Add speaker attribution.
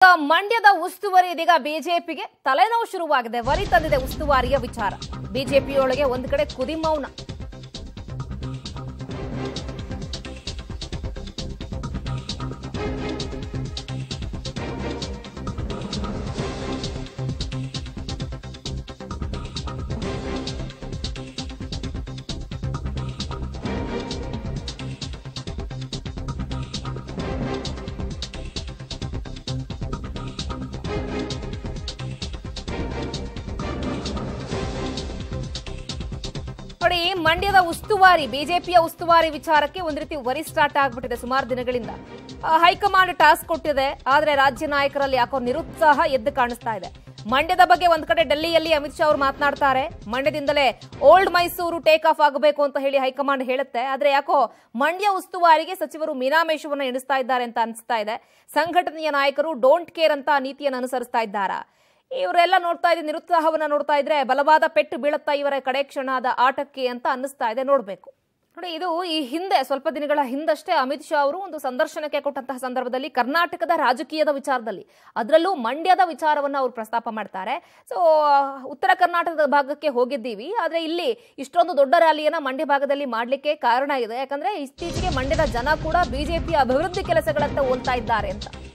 Speaker 1: ಮಂಡ್ಯದ ಉಸ್ತುವಾರಿ ಇದೀಗ ಬಿಜೆಪಿಗೆ ತಲೆನೋವು ಶುರುವಾಗಿದೆ ವರಿ ತಂದಿದೆ ಉಸ್ತುವಾರಿಯ ವಿಚಾರ ಬಿಜೆಪಿಯೊಳಗೆ ಒಂದು ಕಡೆ ಕುದಿ ಮೌನ ನೋಡಿ ಮಂಡ್ಯದ ಉಸ್ತುವಾರಿ ಬಿಜೆಪಿಯ ಉಸ್ತುವಾರಿ ವಿಚಾರಕ್ಕೆ ಒಂದು ರೀತಿ ವರಿ ಸ್ಟಾರ್ಟ್ ಆಗ್ಬಿಟ್ಟಿದೆ ಸುಮಾರು ದಿನಗಳಿಂದ ಆ, ಹೈಕಮಾಂಡ್ ಟಾಸ್ಕ್ ಕೊಟ್ಟಿದೆ ಆದ್ರೆ ರಾಜ್ಯ ನಾಯಕರಲ್ಲಿ ಯಾಕೋ ನಿರುತ್ಸಾಹ ಎದ್ದು ಕಾಣಿಸ್ತಾ ಇದೆ ಮಂಡ್ಯದ ಬಗ್ಗೆ ಒಂದ್ ಕಡೆ ಡೆಲ್ಲಿಯಲ್ಲಿ ಅಮಿತ್ ಶಾ ಅವರು ಮಾತನಾಡ್ತಾರೆ ಮಂಡ್ಯದಿಂದಲೇ ಓಲ್ಡ್ ಮೈಸೂರು ಟೇಕ್ ಆಫ್ ಆಗಬೇಕು ಅಂತ ಹೇಳಿ ಹೈಕಮಾಂಡ್ ಹೇಳುತ್ತೆ ಆದ್ರೆ ಯಾಕೋ ಮಂಡ್ಯ ಉಸ್ತುವಾರಿಗೆ ಸಚಿವರು ಮೀನಾಮೇಷವನ್ನ ಎಣಿಸ್ತಾ ಇದ್ದಾರೆ ಅಂತ ಅನಿಸ್ತಾ ಇದೆ ಸಂಘಟನೆಯ ನಾಯಕರು ಡೋಂಟ್ ಕೇರ್ ಅಂತ ನೀತಿಯನ್ನು ಅನುಸರಿಸ್ತಾ ಇದ್ದಾರಾ ಇವರೆಲ್ಲ ನೋಡ್ತಾ ಇದ್ರೆ ನಿರುತ್ಸಾಹವನ್ನ ನೋಡ್ತಾ ಇದ್ರೆ ಬಲವಾದ ಪೆಟ್ಟು ಬೀಳುತ್ತಾ ಇವರ ಕಡೆ ಕ್ಷಣದ ಆಟಕ್ಕೆ ಅಂತ ಅನ್ನಿಸ್ತಾ ಇದೆ ನೋಡ್ಬೇಕು ನೋಡಿ ಇದು ಈ ಹಿಂದೆ ಸ್ವಲ್ಪ ದಿನಗಳ ಹಿಂದಷ್ಟೇ ಅಮಿತ್ ಶಾ ಅವರು ಒಂದು ಸಂದರ್ಶನಕ್ಕೆ ಕೊಟ್ಟಂತಹ ಸಂದರ್ಭದಲ್ಲಿ ಕರ್ನಾಟಕದ ರಾಜಕೀಯದ ವಿಚಾರದಲ್ಲಿ ಅದರಲ್ಲೂ ಮಂಡ್ಯದ ವಿಚಾರವನ್ನ ಅವರು ಪ್ರಸ್ತಾಪ ಮಾಡ್ತಾರೆ ಸೊ ಉತ್ತರ ಕರ್ನಾಟಕದ ಭಾಗಕ್ಕೆ ಹೋಗಿದ್ದೀವಿ ಆದ್ರೆ ಇಲ್ಲಿ ಇಷ್ಟೊಂದು ದೊಡ್ಡ ರ್ಯಾಲಿಯನ್ನ ಮಂಡ್ಯ ಭಾಗದಲ್ಲಿ ಮಾಡ್ಲಿಕ್ಕೆ ಕಾರಣ ಇದೆ ಯಾಕಂದ್ರೆ ಇತ್ತೀಚೆಗೆ ಮಂಡ್ಯದ ಜನ ಕೂಡ ಬಿಜೆಪಿ ಅಭಿವೃದ್ಧಿ ಕೆಲಸಗಳತ್ತ ಹೋಲ್ತಾ ಇದ್ದಾರೆ ಅಂತ